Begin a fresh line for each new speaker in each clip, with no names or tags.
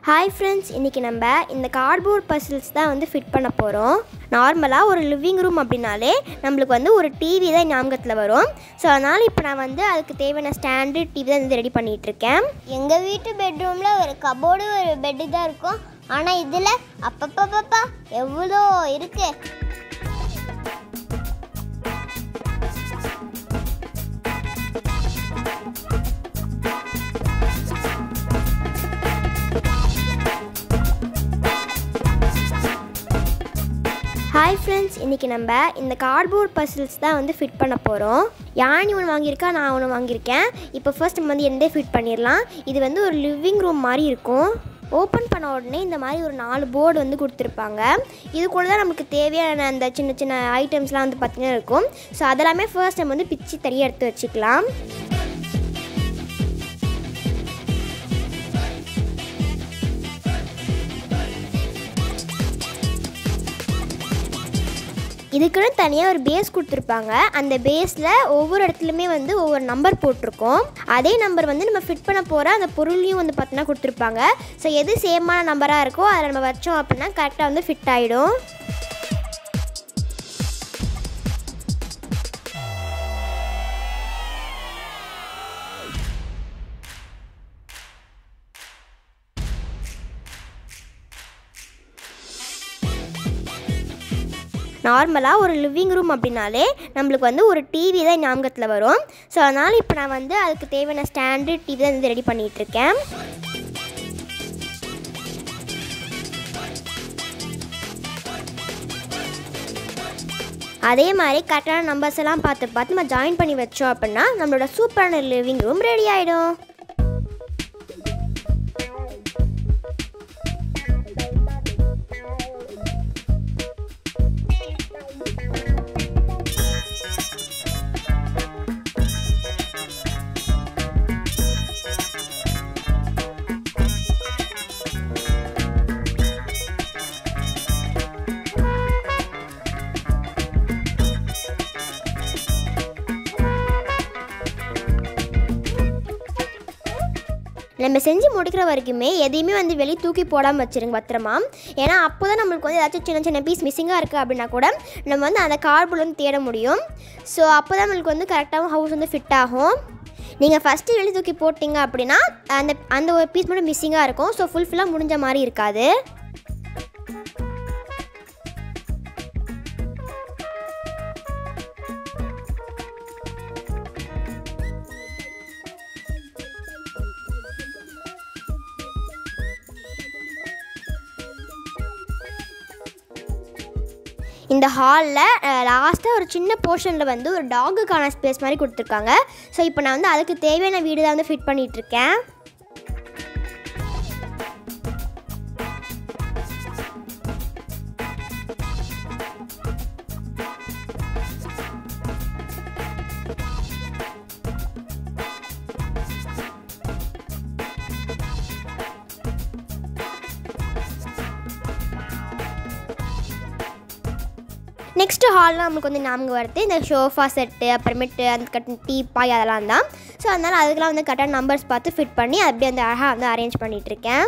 hi friends இன்றைக்கி நம்ம இந்த கார்ட்போர்ட் பசில்ஸ் தான் வந்து ஃபிட் பண்ண போகிறோம் நார்மலாக ஒரு லிவிங் ரூம் அப்படின்னாலே நம்மளுக்கு வந்து ஒரு டிவி தான் ஞாபகத்தில் வரும் ஸோ அதனால் இப்போ நான் வந்து அதுக்கு தேவையான ஸ்டாண்டு டிவி தான் வந்து ரெடி பண்ணிகிட்ருக்கேன்
எங்கள் வீட்டு பெட்ரூமில் ஒரு கபோர்டு ஒரு பெட்டு தான் இருக்கும் ஆனால் இதில் அப்பப்பப்பப்பா எவ்வளோ இருக்கு
ஹாய் ஃப்ரெண்ட்ஸ் இன்றைக்கி நம்ம இந்த கார்ட்போர்ட் பசில்ஸ் தான் வந்து ஃபிட் பண்ண போகிறோம் யானி ஒன்று வாங்கியிருக்கா நான் ஒன்று வாங்கியிருக்கேன் இப்போ ஃபர்ஸ்ட் நம்ம வந்து எந்த ஃபிட் பண்ணிடலாம் இது வந்து ஒரு லிவிங் ரூம் மாதிரி இருக்கும் ஓப்பன் பண்ண உடனே இந்த மாதிரி ஒரு நாலு போர்டு வந்து கொடுத்துருப்பாங்க இது கூட தான் நமக்கு தேவையான அந்த சின்ன சின்ன ஐட்டம்ஸ்லாம் வந்து பார்த்திங்கன்னா இருக்கும் ஸோ அதெல்லாமே ஃபர்ஸ்ட் நம்ம வந்து பிச்சு தனியாக எடுத்து வச்சுக்கலாம் இதுக்குன்னு தனியாக ஒரு பேஸ் கொடுத்துருப்பாங்க அந்த பேஸில் ஒவ்வொரு இடத்துலையுமே வந்து ஒவ்வொரு நம்பர் போட்டிருக்கோம் அதே நம்பர் வந்து நம்ம ஃபிட் பண்ண போகிற அந்த பொருளையும் வந்து பார்த்தீங்கன்னா கொடுத்துருப்பாங்க ஸோ எது சேமான நம்பராக இருக்கோ அதை நம்ம வச்சோம் அப்படின்னா கரெக்டாக வந்து ஃபிட் ஆகிடும் நார்மலாக ஒரு லிவிங் ரூம் அப்படின்னாலே நம்மளுக்கு வந்து ஒரு டிவி தான் ஞாபகத்தில் வரும் ஸோ அதனால் இப்போ நான் வந்து அதுக்கு தேவையான ஸ்டாண்டு டிவி தான் வந்து ரெடி பண்ணிகிட்ருக்கேன் அதே மாதிரி கரெக்டான நம்பர்ஸ் எல்லாம் பார்த்து பார்த்து நம்ம ஜாயின் பண்ணி வச்சோம் அப்படின்னா நம்மளோட சூப்பரான லிவிங் ரூம் ரெடி ஆகிடும் நம்ம செஞ்சு முடிக்கிற வரைக்குமே எதையுமே வந்து வெளியே தூக்கி போடாமல் வச்சுருங்க பத்திரமா ஏன்னா அப்போ தான் நம்மளுக்கு வந்து ஏதாச்சும் சின்ன சின்ன பீஸ் மிஸ்ஸிங்காக இருக்குது அப்படின்னா கூட நம்ம வந்து அந்த கார்போர்டில் வந்து தேட முடியும் ஸோ அப்போ தான் நம்மளுக்கு வந்து கரெக்டாகவும் ஹவுஸ் வந்து ஃபிட் ஆகும் நீங்கள் ஃபஸ்ட்டு வெளியே தூக்கி போட்டிங்க அப்படின்னா அந்த அந்த ஒரு பீஸ் மட்டும் மிஸ்ஸிங்காக இருக்கும் ஸோ ஃபுல்ஃபில்லாக முடிஞ்ச மாதிரி இருக்காது இந்த ஹாலில் லாஸ்ட்டாக ஒரு சின்ன போர்ஷனில் வந்து ஒரு டாகுக்கான ஸ்பேஸ் மாதிரி கொடுத்துருக்காங்க ஸோ இப்போ நான் வந்து அதுக்கு தேவையான வீடு தான் வந்து ஃபிட் பண்ணிகிட்ருக்கேன் நெக்ஸ்ட்டு ஹாலில் நம்மளுக்கு வந்து ஞாபகம் வருது இந்த ஷோஃபா செட்டு அப்புறமேட்டு அந்த கட்ட டீப்பாய் அதெல்லாம் தான் ஸோ அதனால் அதுக்கெலாம் வந்து கரெக்டாக நம்பர்ஸ் பார்த்து ஃபிட் பண்ணி அப்படியே வந்து அழகாக வந்து அரேஞ்ச் பண்ணிகிட்ருக்கேன்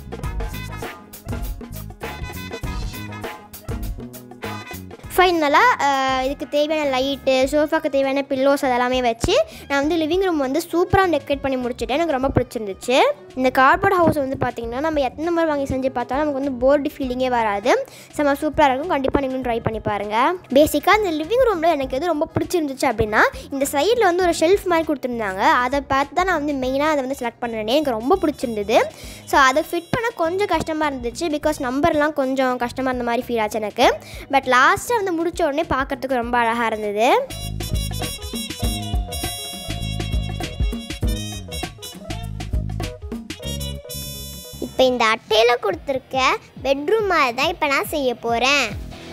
ஃபைனலாக இதுக்கு தேவையான லைட்டு சோஃபாக்கு தேவையான பில்லோஸ் அதெல்லாமே வச்சு நான் வந்து லிவிங் ரூம் வந்து சூப்பராக டெக்கரேட் பண்ணி முடிச்சிட்டேன் எனக்கு ரொம்ப பிடிச்சிருந்துச்சு இந்த கார்போர்ட் ஹவுஸ் வந்து பார்த்திங்கன்னா நம்ம எத்தனை முறை வாங்கி செஞ்சு பார்த்தாலும் நமக்கு வந்து போர்டு ஃபீலிங்கே வராது செம்ம சூப்பராக இருக்கும் கண்டிப்பாக நீங்களும் ட்ரை பண்ணி பாருங்கள் பேசிக்காக இந்த லிவிங் ரூமில் எனக்கு எது ரொம்ப பிடிச்சிருந்துச்சு அப்படின்னா இந்த சைடில் வந்து ஒரு ஷெல்ஃப் மாதிரி கொடுத்துருந்தாங்க அதை பார்த்து தான் நான் வந்து மெயினாக அதை வந்து செலக்ட் பண்ணேனே எனக்கு ரொம்ப பிடிச்சிருந்தது ஸோ அதை ஃபிட் பண்ண கொஞ்சம் கஷ்டமாக இருந்துச்சு பிகாஸ் நம்பர்லாம் கொஞ்சம் கஷ்டமாக இருந்த மாதிரி ஃபீல் ஆச்சு எனக்கு பட் லாஸ்ட்டாக வந்து முடிச்ச உடனே பார்க்கறதுக்கு ரொம்ப அழகாக இருந்தது
இப்போ இந்த அட்டையில் கொடுத்துருக்க பெட்ரூம் மாதிரி தான் இப்போ நான் செய்ய போகிறேன்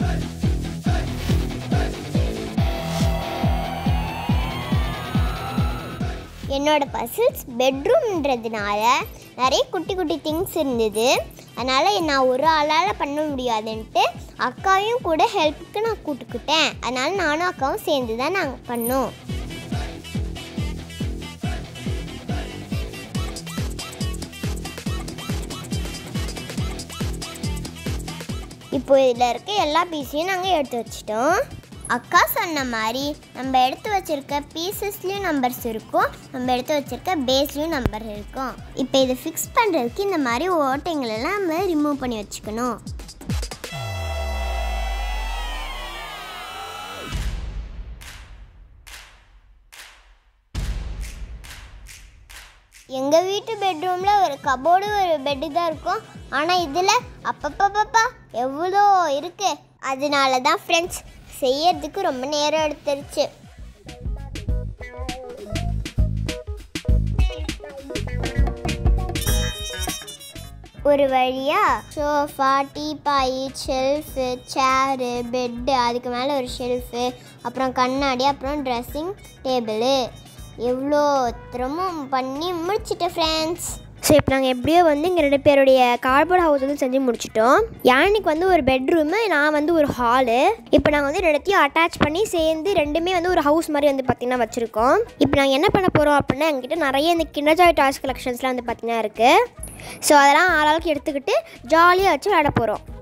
என்னோட பசில்ஸ் பெட்ரூம்ன்றதுனால நிறைய குட்டி குட்டி திங்ஸ் இருந்தது அதனால் நான் ஒரு ஆளால் பண்ண முடியாதுன்ட்டு அக்காவையும் கூட ஹெல்ப்புக்கு நான் கூட்டுக்கிட்டேன் அதனால் நானும் அக்காவும் சேர்ந்து தான் நாங்கள் பண்ணோம் இப்போ இதில் இருக்க எல்லா பீஸையும் நாங்கள் எடுத்து வச்சிட்டோம் அக்கா சொன்ன மாதிரி நம்ம எடுத்து வச்சிருக்க பீசஸ்லேயும் நம்பர்ஸ் இருக்கும் நம்ம எடுத்து வச்சிருக்க பேஸ்லேயும் நம்பர் இருக்கும் இப்போ இதை ஃபிக்ஸ் பண்ணுறதுக்கு இந்த மாதிரி ஓட்டைங்களெல்லாம் நம்ம ரிமூவ் பண்ணி வச்சுக்கணும் எங்கள் வீட்டு பெட்ரூமில் ஒரு கபோர்டு ஒரு பெட்டு தான் இருக்கும் ஆனால் இதில் அப்பப்பப்பப்பா எவ்வளோ இருக்கு அதனால தான் ஃப்ரெண்ட்ஸ் செய்யறதுக்கு ரொம்ப நேரம் எடுத்துருச்சு ஒரு வழியா sofa teapoy shelf chair bed அதுக்கு மேலே ஒரு ஷெல்ஃபு அப்புறம் கண்ணாடி அப்புறம் ட்ரெஸ்ஸிங் டேபிளு எவ்வளோ திறமும் பண்ணி முடிச்சிட்டேன் ஃப்ரெண்ட்ஸ்
ஸோ இப்போ நாங்கள் எப்படியோ வந்து இங்கே ரெண்டு பேருடைய கார்போர்ட் ஹவுஸ் வந்து செஞ்சு முடிச்சிட்டோம் யானைக்கு வந்து ஒரு பெட்ரூமு நான் வந்து ஒரு ஹாலு இப்போ நாங்கள் வந்து ரெண்டுத்தையும் அட்டாச் பண்ணி சேர்ந்து ரெண்டுமே வந்து ஒரு ஹவுஸ் மாதிரி வந்து பார்த்திங்கன்னா வச்சுருக்கோம் இப்போ நாங்கள் என்ன பண்ண போகிறோம் அப்படின்னா எங்ககிட்ட நிறைய இந்த கிண்டர்ஜாய் டாய்ஸ் கலெக்ஷன்ஸ்லாம் வந்து பார்த்திங்கன்னா இருக்குது ஸோ அதெல்லாம் ஆளாளுக்கு எடுத்துக்கிட்டு ஜாலியாக வச்சு விளையாட போகிறோம்